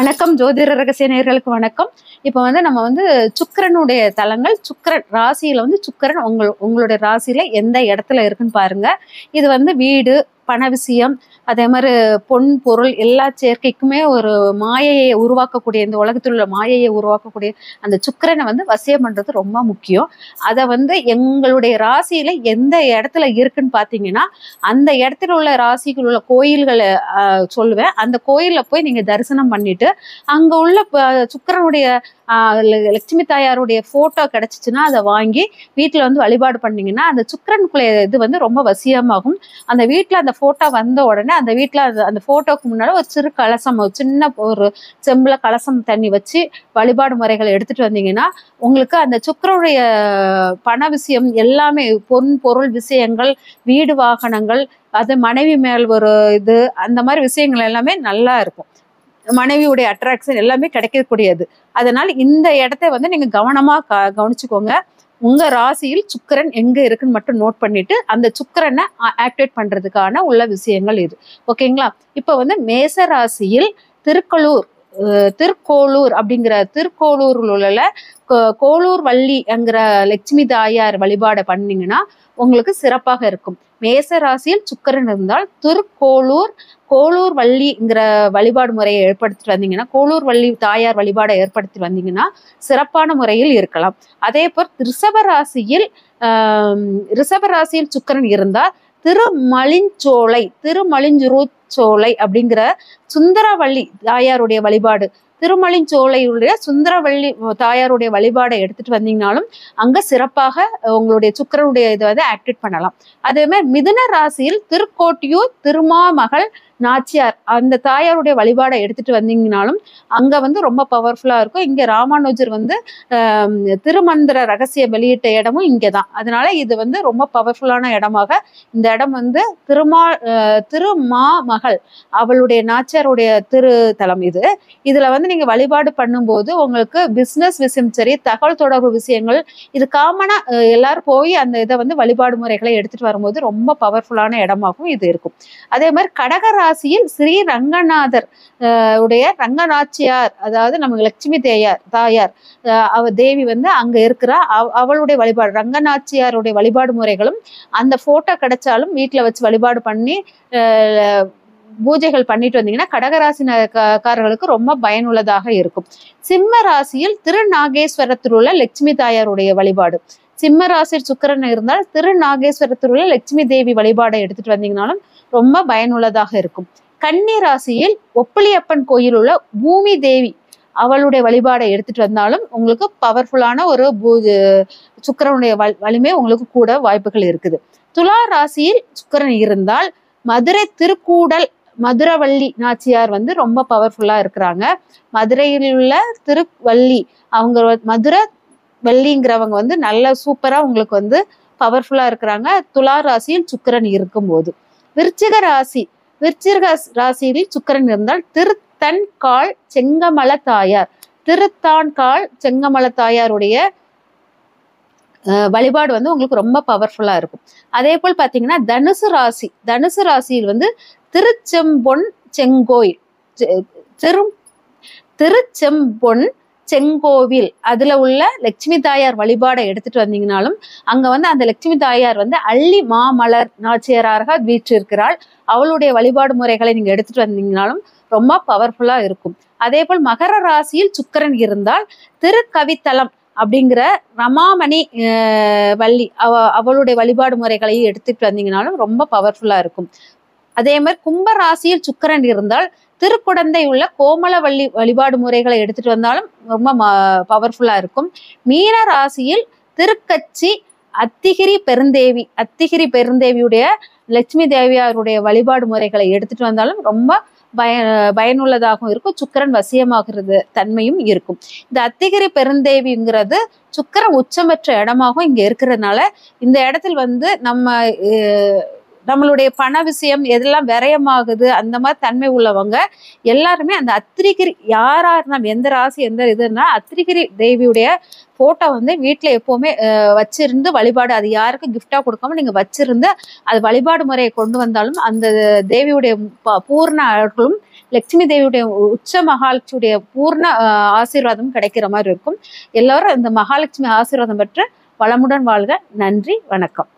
வணக்கம் ஜோதிட ரகசிய நேயர்களுக்கு வணக்கம் இப்போ வந்து நம்ம வந்து சுக்கிரனுடைய தலங்கள் சுக்கிரன் ராசியில வந்து சுக்கிரன் உங்கள் உங்களுடைய ராசியில எந்த இடத்துல இருக்குன்னு பாருங்க இது வந்து வீடு பண விஷயம் அதே மாதிரி பொன் பொருள் எல்லா சேர்க்கைக்குமே ஒரு மாயையை உருவாக்கக்கூடிய இந்த உலகத்தில் உள்ள மாயையை உருவாக்கக்கூடிய அந்த சுக்கிரனை வந்து வசியம் பண்றது ரொம்ப முக்கியம் அதை வந்து எங்களுடைய ராசியில எந்த இடத்துல இருக்குன்னு பார்த்தீங்கன்னா அந்த இடத்துல உள்ள ராசிகள் உள்ள கோயில்களை ஆஹ், சொல்லுவேன் அந்த கோயில்ல போய் நீங்க தரிசனம் பண்ணிட்டு அங்க உள்ள ப- சுக்கிரனுடைய ஆஹ், லெ- லட்சுமி தாயாருடைய போட்டோ கிடைச்சிச்சுன்னா அதை வாங்கி வீட்டுல வந்து வழிபாடு பண்ணீங்கன்னா அந்த சுக்கிரனுக்குள்ள இது வந்து ரொம்ப வசியமாகும் அந்த வீட்டுல அந்த போட்டோ வந்த உடனே அந்த வீட்டுல அந்த- அந்த போட்டோக்கு முன்னால ஒரு சிறு கலசம் ஒரு சின்ன ஒரு செம்புல கலசம் தண்ணி வச்சு வழிபாடு முறைகளை எடுத்துட்டு வந்தீங்கன்னா உங்களுக்கு அந்த சுக்கிரனுடைய பண விஷயம் எல்லாமே பொன் பொருள் விஷயங்கள் வீடு வாகனங்கள் அது மனைவி மேல் ஒரு இது அந்த மாதிரி விஷயங்கள் எல்லாமே நல்லா இருக்கும் மனைவியுடைய அட்ராக்ஷன் எல்லாமே கிடைக்கக்கூடியது அதனால இந்த இடத்த வந்து நீங்க கவனமா க- கவனிச்சுக்கோங்க உங்க ராசியில் சுக்கிரன் எங்க இருக்குன்னு மட்டும் நோட் பண்ணிட்டு அந்த சுக்கிரனை ஆக்டிவேட் பண்றதுக்கான உள்ள விஷயங்கள் இது ஓகேங்களா இப்போ வந்து மேச ராசியில் திருக்கலூர் அஹ், திருக்கோளூர் அப்படிங்கிற திருக்கோளூர்ல உள்ள கோ- கோளூர் வள்ளிங்கிற லட்சுமி தாயார் வழிபாடை பண்ணீங்கன்னா உங்களுக்கு சிறப்பாக இருக்கும் மேச ராசியில் சுக்கிரன் இருந்தால் திருக்கோளூர் கோளூர் வள்ளிங்கிற வழிபாடு முறையை ஏற்படுத்திட்டு வந்தீங்கன்னா கோளூர் வள்ளி தாயார் வழிபாடை ஏற்படுத்தி வந்தீங்கன்னா சிறப்பான முறையில் இருக்கலாம் அதே போல் ரிஷப ராசியில் ஆம், ரிஷப ராசியில் சுக்கிரன் இருந்தால் திருமலிஞ்சோலை திருமலிஞ்சுருச்சோலை அப்படிங்கிற சுந்தரவள்ளி தாயாருடைய வழிபாடு திருமலிஞ்சோலையுடைய சுந்தரவள்ளி தாயாருடைய வழிபாடை எடுத்துட்டு வந்தீங்கனாலும் அங்க சிறப்பாக அஹ், உங்களுடைய சுக்கிரனுடைய இதை வந்து ஆக்டிவேட் பண்ணலாம் அதே மாதிரி மிதுன ராசியில் திருக்கோட்டியூர் திருமாமகள் நாச்சியார் அந்த தாயாருடைய வழிபாடை எடுத்துட்டு வந்தீங்கனாலும் அங்க வந்து ரொம்ப பவர்ஃபுல்லா இருக்கும் இங்க ராமானுஜர் வந்து ஆம், திருமந்திர ரகசிய வெளியிட்ட இடமும் இங்கே தான் அதனால இது வந்து ரொம்ப பவர்ஃபுல்லான இடமாக இந்த இடம் வந்து திருமா அஹ், திருமாமகள் அவளுடைய நாச்சியாருடைய திருத்தலம் இது இதுல வந்து நீங்க வழிபாடு பண்ணும்போது உங்களுக்கு பிசினஸ் விஷயம் சரி தகவல் தொடர்பு விஷயங்கள் இது காமனா எல்லாரும் போய் அந்த இதை வந்து வழிபாடு முறைகளை எடுத்துட்டு வரும்போது ரொம்ப பவர்ஃபுல்லான இடமாகவும் இது இருக்கும் அதே மாதிரி கடக ராசியில் ஸ்ரீ ரங்கநாதர் அஹ், உடைய ரங்கநாச்சியார் அதாவது நமக்கு லட்சுமி தேயார் தாயார் அஹ், அவ தேவி வந்து அங்க இருக்கிறா அவ- அவளுடைய வழிபாடு ரங்கநாச்சியாருடைய வழிபாடு முறைகளும் அந்த போட்டோ கிடைச்சாலும் வீட்டுல வச்சு வழிபாடு பண்ணி அஹ், பூஜைகள் பண்ணிட்டு வந்தீங்கன்னா கடகராசினக்காரர்களுக்கு ரொம்ப பயனுள்ளதாக இருக்கும் சிம்ம ராசியில் திருநாகேஸ்வரத்தில் உள்ள லட்சுமி தாயாருடைய வழிபாடு சிம்ம ராசியில் சுக்கிரன் இருந்தால் திருநாகேஸ்வரத்தில் உள்ள லட்சுமி தேவி வழிபாடை எடுத்துட்டு வந்தீங்கனாலும் ரொம்ப பயனுள்ளதாக இருக்கும் கன்னி ராசியில் ஒப்பளியப்பன் கோயில் உள்ள பூமி தேவி அவளுடைய வழிபாடை எடுத்துட்டு வந்தாலும் உங்களுக்கு பவர்ஃபுல்லான ஒரு பூஜை சுக்கிரனுடைய வல்- வலிமை உங்களுக்கு கூட வாய்ப்புகள் இருக்குது துலா ராசியில் சுக்கிரன் இருந்தால் மதுரை திருக்கூடல் மதுரவள்ளி நாச்சியார் வந்து ரொம்ப பவர்ஃபுல்லா இருக்கிறாங்க மதுரையில் உள்ள திருவள்ளி அவங்க வ- மதுரை வள்ளிங்கிறவங்க வந்து நல்ல சூப்பரா உங்களுக்கு வந்து பவர்ஃபுல்லா இருக்கிறாங்க துலா ராசியில் சுக்கிரன் இருக்கும்போது விருச்சிக ராசி விருச்சிக ராசியில் சுக்கிரன் இருந்தால் திருத்தன்கால் செங்கமல தாயார் திருத்தான்கால் செங்கமல தாயாருடைய அஹ், வழிபாடு வந்து உங்களுக்கு ரொம்ப பவர்ஃபுல்லா இருக்கும் அதே போல் பாத்தீங்கன்னா தனுசு ராசி தனுசு ராசியில் வந்து திருச்செம்பொன் செங்கோயில் செ- திரு திருச்செம்பொன் செங்கோவில் அதுல உள்ள லட்சுமி தாயார் வழிபாடை எடுத்துட்டு வந்தீங்கனாலும் அங்க வந்து அந்த லட்சுமி தாயார் வந்து அள்ளி மாமலர் நாச்சியாராக வீற்றிருக்கிறாள் அவளுடைய வழிபாடு முறைகளை நீங்க எடுத்துட்டு வந்தீங்கனாலும் ரொம்ப பவர்ஃபுல்லா இருக்கும் அதே போல் மகர ராசியில் சுக்கிரன் இருந்தால் திருக்கவித்தலம் அப்படிங்கிற ரமாமணி அஹ், வள்ளி அவ அவளுடைய வழிபாடு முறைகளையும் எடுத்துட்டு வந்தீங்கனாலும் ரொம்ப பவர்ஃபுல்லா இருக்கும் அதே மாதிரி கும்ப ராசியில் சுக்கிரன் இருந்தால் திருக்குடந்தை உள்ள கோமலவள்ளி வழிபாடு முறைகளை எடுத்துட்டு வந்தாலும் ரொம்ப பவர்ஃபுல்லா இருக்கும் மீன ராசியில் திருக்கச்சி அத்திகிரி பெருந்தேவி அத்திகிரி பெருந்தேவியுடைய லட்சுமி தேவியாருடைய வழிபாடு முறைகளை எடுத்துட்டு வந்தாலும் ரொம்ப பய பயனுள்ளதாகவும் இருக்கும் சுக்கிரன் வசியமாகிறது தன்மையும் இருக்கும் இந்த அத்திகிரி பெருந்தேவிங்கிறது சுக்கிரன் உச்சமற்ற இடமாகவும் இங்க இருக்கிறதுனால இந்த இடத்தில் வந்து நம்ம அஹ், நம்மளுடைய பண விஷயம் எதெல்லாம் விரயமாகுது அந்த மாதிரி தன்மை உள்ளவங்க எல்லாருமே அந்த அத்திரிகிரி யாரா நம்ம எந்த ராசி எந்த இதுன்னா அத்திரிகிரி தேவியுடைய போட்டோ வந்து வீட்டில் எப்பவுமே அஹ், வச்சிருந்து வழிபாடு அது யாருக்கும் gift-ஆ கொடுக்காம நீங்க வச்சிருந்து அது வழிபாடு முறையை கொண்டு வந்தாலும் அந்த தேவியுடைய ப- பூர்ண அருளும் லட்சுமி தேவியுடைய உச்ச மகாலட்சுமியுடைய பூர்ண ஆஹ், ஆசீர்வாதம் கிடைக்கிற மாதிரி இருக்கும் எல்லாரும் இந்த மகாலட்சுமி ஆசீர்வாதம் பெற்று வளமுடன் வாழ்க நன்றி வணக்கம்